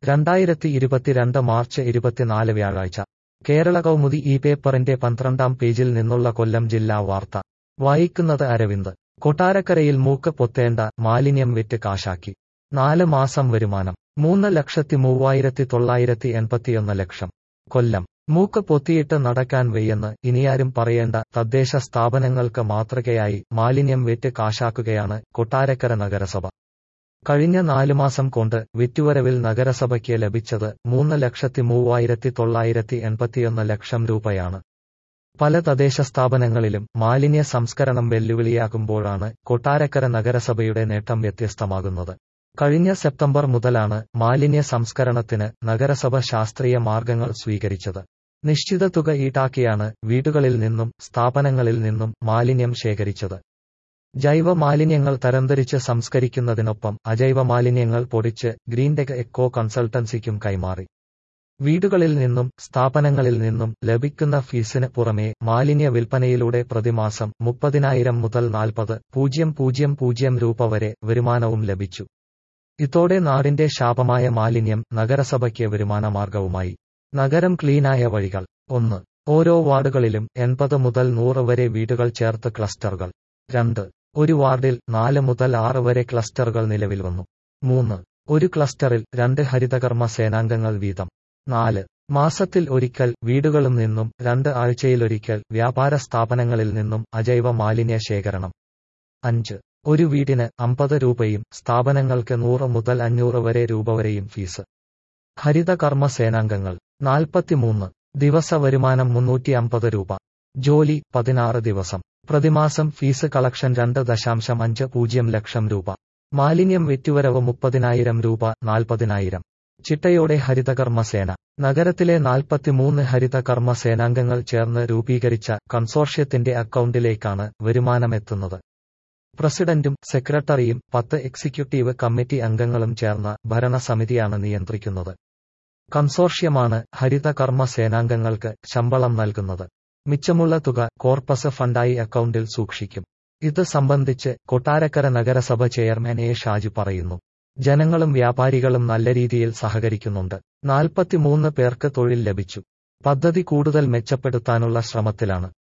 രണ്ടായിരത്തി ഇരുപത്തിരണ്ട് മാർച്ച് ഇരുപത്തിനാല് വ്യാഴാഴ്ച കേരള കൗമുദി ഈ പേപ്പറിന്റെ പന്ത്രണ്ടാം പേജിൽ നിന്നുള്ള കൊല്ലം ജില്ലാ വാർത്ത വായിക്കുന്നത് അരവിന്ദ് കൊട്ടാരക്കരയിൽ മൂക്ക് പൊത്തേണ്ട മാലിന്യം വിറ്റ് കാശാക്കി നാല് മാസം വരുമാനം മൂന്ന് ലക്ഷത്തി മൂവായിരത്തി തൊള്ളായിരത്തി എൺപത്തിയൊന്ന് ലക്ഷം കൊല്ലം മൂക്ക് പൊത്തിയിട്ട് നടക്കാൻ വയ്യെന്ന് ഇനിയാരും പറയേണ്ട തദ്ദേശ സ്ഥാപനങ്ങൾക്ക് മാതൃകയായി മാലിന്യം വിറ്റ് കാശാക്കുകയാണ് കൊട്ടാരക്കര നഗരസഭ കഴിഞ്ഞ നാലു മാസം കൊണ്ട് വിറ്റുവരവിൽ നഗരസഭയ്ക്ക് ലഭിച്ചത് മൂന്ന് ലക്ഷത്തി മൂവായിരത്തി തൊള്ളായിരത്തി എൺപത്തിയൊന്ന് ലക്ഷം രൂപയാണ് പല തദ്ദേശ സ്ഥാപനങ്ങളിലും മാലിന്യ സംസ്കരണം വെല്ലുവിളിയാകുമ്പോഴാണ് കൊട്ടാരക്കര നഗരസഭയുടെ നേട്ടം വ്യത്യസ്തമാകുന്നത് കഴിഞ്ഞ സെപ്റ്റംബർ മുതലാണ് മാലിന്യ സംസ്കരണത്തിന് നഗരസഭ ശാസ്ത്രീയ മാർഗങ്ങൾ സ്വീകരിച്ചത് നിശ്ചിത തുക ഈടാക്കിയാണ് വീടുകളിൽ നിന്നും സ്ഥാപനങ്ങളിൽ നിന്നും മാലിന്യം ശേഖരിച്ചത് ജൈവ മാലിന്യങ്ങൾ തരംതിരിച്ച് സംസ്കരിക്കുന്നതിനൊപ്പം അജൈവ മാലിന്യങ്ങൾ പൊടിച്ച് ഗ്രീൻടെക് എക്കോ കൺസൾട്ടൻസിക്കും കൈമാറി വീടുകളിൽ നിന്നും സ്ഥാപനങ്ങളിൽ നിന്നും ലഭിക്കുന്ന ഫീസിന് പുറമെ മാലിന്യ വിൽപ്പനയിലൂടെ പ്രതിമാസം മുപ്പതിനായിരം മുതൽ നാൽപ്പത് പൂജ്യം പൂജ്യം പൂജ്യം രൂപ വരെ വരുമാനവും ലഭിച്ചു ഇതോടെ നാടിന്റെ ശാപമായ മാലിന്യം നഗരസഭയ്ക്ക് വരുമാനമാർഗവുമായി നഗരം ക്ലീനായ വഴികൾ ഒന്ന് ഓരോ വാർഡുകളിലും എൺപത് മുതൽ നൂറ് വരെ വീടുകൾ ചേർത്ത് ക്ലസ്റ്ററുകൾ രണ്ട് ഒരു വാർഡിൽ നാല് മുതൽ ആറ് വരെ ക്ലസ്റ്ററുകൾ നിലവിൽ വന്നു മൂന്ന് ഒരു ക്ലസ്റ്ററിൽ രണ്ട് ഹരിതകർമ്മ സേനാംഗങ്ങൾ വീതം നാല് മാസത്തിൽ ഒരിക്കൽ വീടുകളിൽ നിന്നും രണ്ട് ആഴ്ചയിലൊരിക്കൽ വ്യാപാര സ്ഥാപനങ്ങളിൽ നിന്നും അജൈവ മാലിന്യ ശേഖരണം അഞ്ച് ഒരു വീടിന് അമ്പത് രൂപയും സ്ഥാപനങ്ങൾക്ക് നൂറ് മുതൽ അഞ്ഞൂറ് വരെ രൂപ വരെയും ഫീസ് ഹരിതകർമ്മ സേനാംഗങ്ങൾ നാൽപ്പത്തിമൂന്ന് ദിവസ വരുമാനം മുന്നൂറ്റി അമ്പത് രൂപ ജോലി പതിനാറ് ദിവസം പ്രതിമാസം ഫീസ് കളക്ഷൻ രണ്ട് ദശാംശം അഞ്ച് പൂജ്യം ലക്ഷം രൂപ മാലിന്യം വിറ്റുവരവ് മുപ്പതിനായിരം രൂപ നാൽപ്പതിനായിരം ചിട്ടയോടെ ഹരിതകർമ്മ സേന നഗരത്തിലെ നാൽപ്പത്തിമൂന്ന് ഹരിതകർമ്മ സേനാംഗങ്ങൾ ചേർന്ന് രൂപീകരിച്ച കൺസോർഷ്യത്തിന്റെ അക്കൗണ്ടിലേക്കാണ് വരുമാനമെത്തുന്നത് പ്രസിഡന്റും സെക്രട്ടറിയും പത്ത് എക്സിക്യൂട്ടീവ് കമ്മിറ്റി അംഗങ്ങളും ചേർന്ന ഭരണസമിതിയാണ് നിയന്ത്രിക്കുന്നത് കൺസോർഷ്യമാണ് ഹരിതകർമ്മ സേനാംഗങ്ങൾക്ക് ശമ്പളം നൽകുന്നത് മിച്ചമുള്ള തുക കോർപ്പസ് ഫണ്ടായി അക്കൗണ്ടിൽ സൂക്ഷിക്കും ഇത് സംബന്ധിച്ച് കൊട്ടാരക്കര നഗരസഭ ചെയർമാൻ എ ഷാജി പറയുന്നു ജനങ്ങളും വ്യാപാരികളും നല്ല രീതിയിൽ സഹകരിക്കുന്നുണ്ട് നാൽപ്പത്തിമൂന്ന് പേർക്ക് തൊഴിൽ ലഭിച്ചു പദ്ധതി കൂടുതൽ മെച്ചപ്പെടുത്താനുള്ള ശ്രമത്തിലാണ്